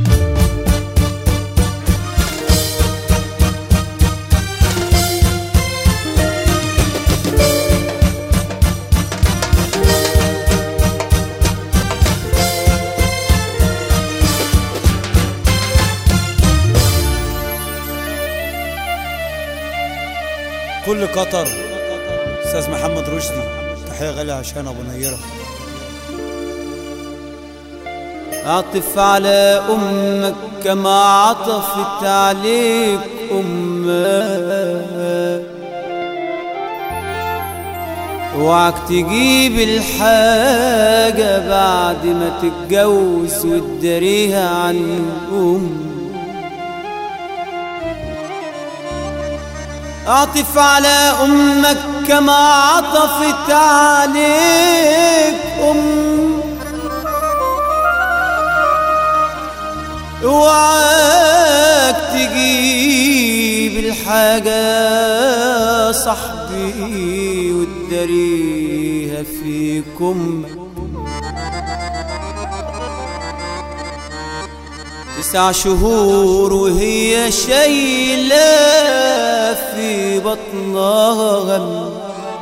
كل قطر استاذ محمد رشدي تحيه غاليه عشان ابو نيره اعطف على امك كما عطفت عليك امك اوعك تجيب الحاجة بعد ما تتجوز وتداريها عن امك اعطف على امك كما عطفت عليك امك اوعاك تجيب الحاجة صاحبي وتداريها فيكم تسع شهور وهي شايلة في بطنها غم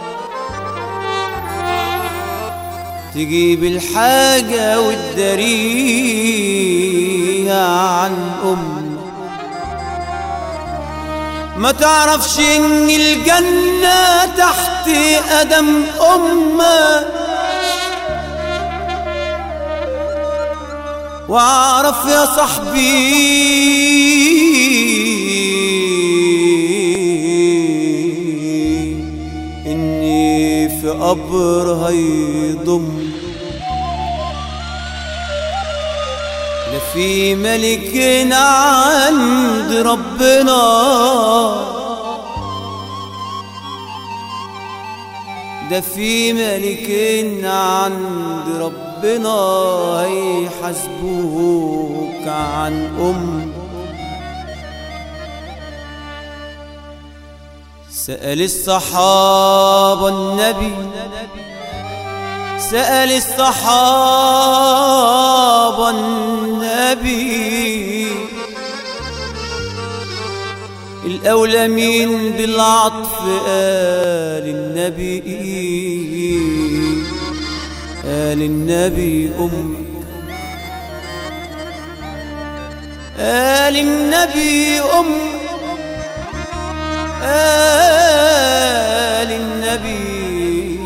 تجيب الحاجة وتداريها عن أم ما تعرفش إن الجنة تحت قدم أمك واعرف يا صاحبي اني في قبر هيضم لا في ملك عند ربنا ده في ملك عند ربنا هيحاسبوك عن أم سأل الصحابة النبي سأل الصحابة النبي الأولى مين بالعطف قال النبي قال النبي أمك قال النبي أمك قال النبي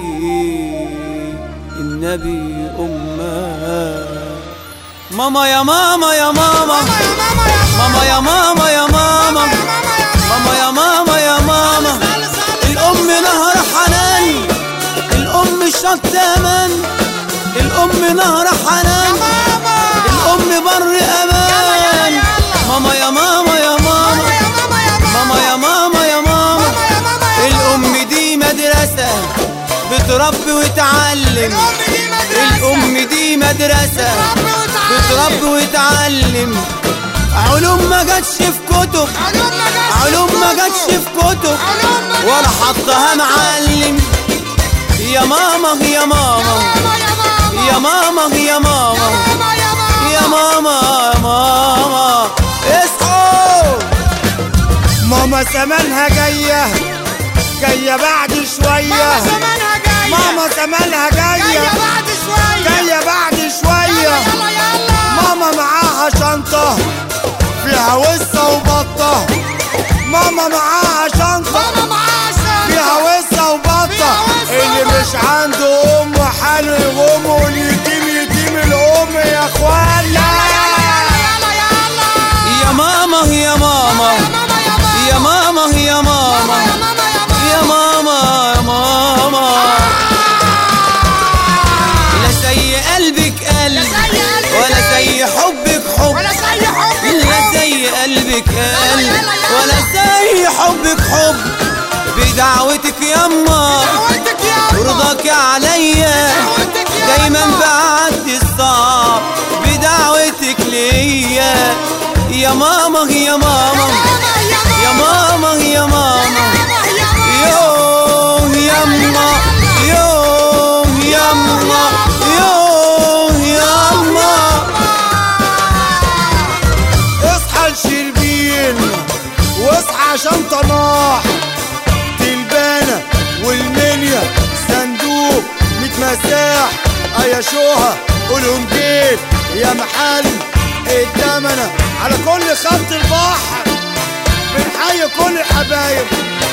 النبي أمك ماما يا ماما يا ماما ماما يا ماما يا ماما ماما يا ماما يا ماما الأم نهر حنان الأم شط أمان الأم نهر حنان الأم بر أمان ماما يا ماما يا ماما ماما يا ماما يا ماما الأم دي مدرسة بتربي وتعلم الأم دي مدرسة بتربي وتعلم علوم ما جاتش في كتب علوم ما جاتش في كتب ولا حطها معلم يا ماما يا ماما يا ماما يا ماما يا ماما يا ماما اصحوا ماما زمانها جاية جاية بعد شوية ماما زمانها جاية جاية بعد شوية ماما معاها شنطة فيها وسة وبطة ماما معاها شنطة فيها وسة وبطة اللي مش عنده أم حاله يقوم واليتيم يتيم الأم يا إخوانا يا ماما يا ماما يا ماما يا ماما يا ماما يا ماما لا زي قلبك قلب ولا زي حبك حب لا زي قلبك قلب ولا زي حبك حب بدعوتك يما ورضاك عليا دايما بعد الصعب بدعوتك ليا يا ماما يا ماما يا ماما يا ماما يوه يما يوه يما يوه يما شنطة ناح تلبانة والمنيا صندوق متمساح يا شوها قولهم جيت يا محل التمنة على كل خط البحر بنحيي كل الحبايب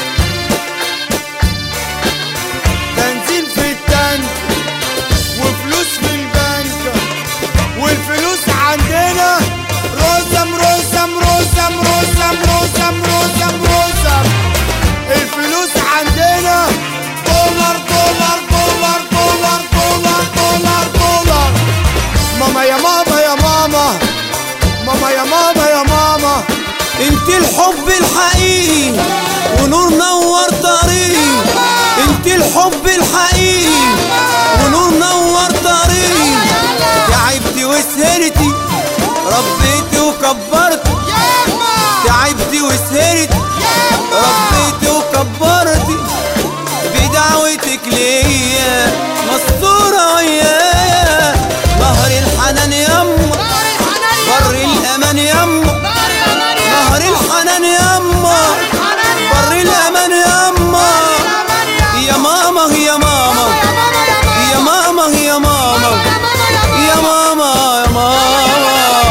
بنزين في التانك وفلوس في البنك والفلوس عندنا رزم رزم رزم رزم رزم رزم رزم الفلوس عندنا دولار دولار دولار دولار دولار دولار دولار ماما يا ماما يا ماما ماما يا ماما يا ماما انت الحب الحقيقي ونور نور طريق انت الحب الحقيقي ونور نور طريق تعبتي وسهرتي ربيتي وكبرتي تعبتي وسهرتي ربيتي وكبرتي بدعوتك ليا مستورة ويايا نهر الحنان يما بر الأمان يما نهر الحنان يما بر الأمان يما يا ماما يا ماما يا ماما يا ماما يا ماما يا ماما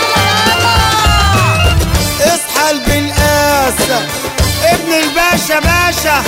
اصحى بالقاسة ابن الباشا باشا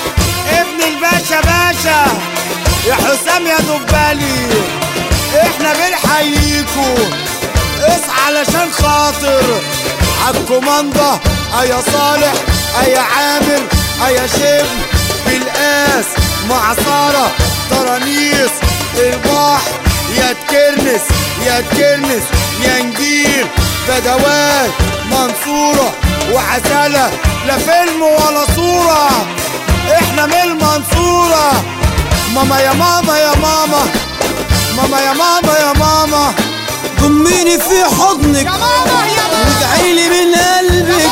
ابن الباشا باشا يا حسام يا دبالي احنا بنحييكوا اصحى علشان خاطر عالكوماندا ايا صالح ايا عامر ايا شبل بالقاس معصرة ترانيس البحر يا تكرنس يا تكرنس يا نجير بدوات منصورة وعسلة لا فيلم ولا صورة احنا من المنصورة ماما يا ماما يا ماما ماما يا ماما يا ماما ضميني في حضنك وادعيلي من قلبك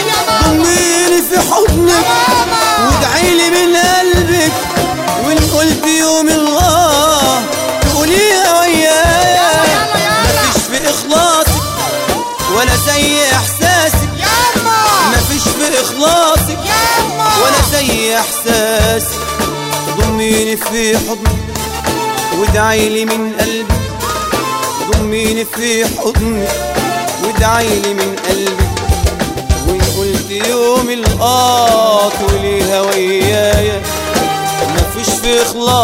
ضميني في حضنك وادعيلي من قلبك وان قلت يوم الله تقوليها ويايا مفيش في اخلاصك ولا زي احساسك مفيش في اخلاصك ولا زي احساسك ضميني في حضنك وادعيلي من قلبك ضميني في حضنك وادعيلي من قلبك وان قلت يوم القاط وليها ويايا مفيش في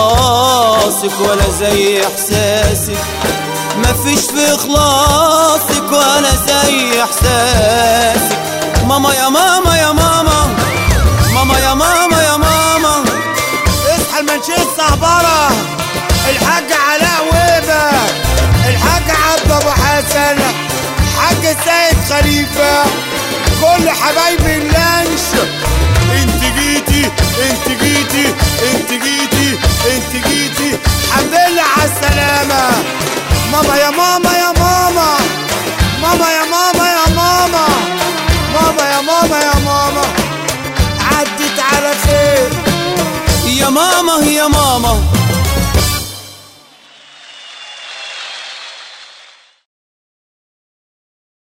اخلاصك ولا زي احساسك مفيش في اخلاصك ولا زي احساسك ماما يا ماما يا ماما ماما يا ماما يا ماما اصحى المنشية صهبرة الحاج علاء ويبة الحاج عبد ابو حسن حاج سيد خليفة كل حبايبي اللانش انت جيتي انت جيتي انت جيتي انت جيتي الحمد لله على السلامة ماما يا ماما يا ماما ماما يا ماما يا ماما ماما يا ماما يا ماما عدت على خير يا ماما يا ماما